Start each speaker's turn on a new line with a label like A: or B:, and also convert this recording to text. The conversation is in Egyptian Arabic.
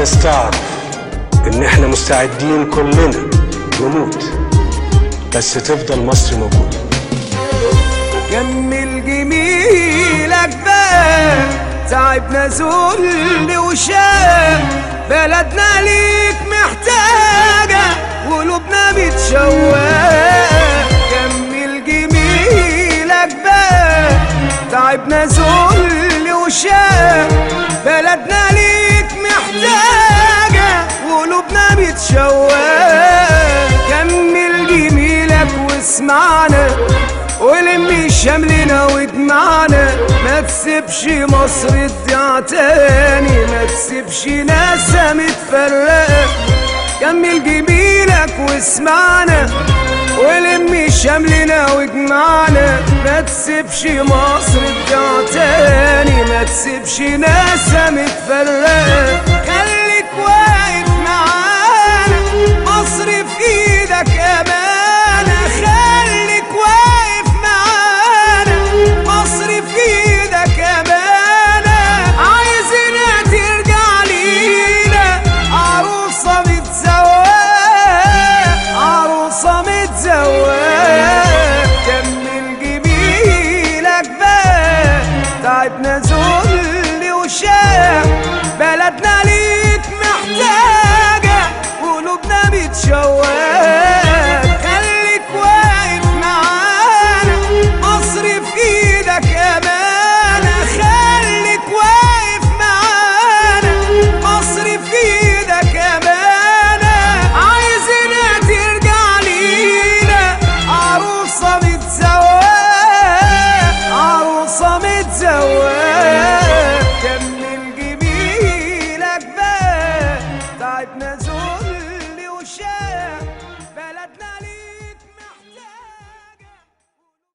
A: الناس تعرف ان احنا مستعدين كلنا نموت بس تفضل مصر موجودة
B: كمل جميلك بقى تعبنا ذل وشاق بلدنا ليك محتاجة قلوبنا بتشواق كمل جميلك بقى تعبنا ذل وشاق بلدنا ليك محتاجة قلوبنا بتشواق كمل جميلك واسمعنا ولمي شملنا ودمعنا ما تسيبش مصر تضيع تاني ما تسيبش ناسها متفرقة كمل جميلك واسمعنا ولمي شملنا ودمعنا ما تسيبش مصر تضيع تاني ما تسيبش ناسها متفرقة خلي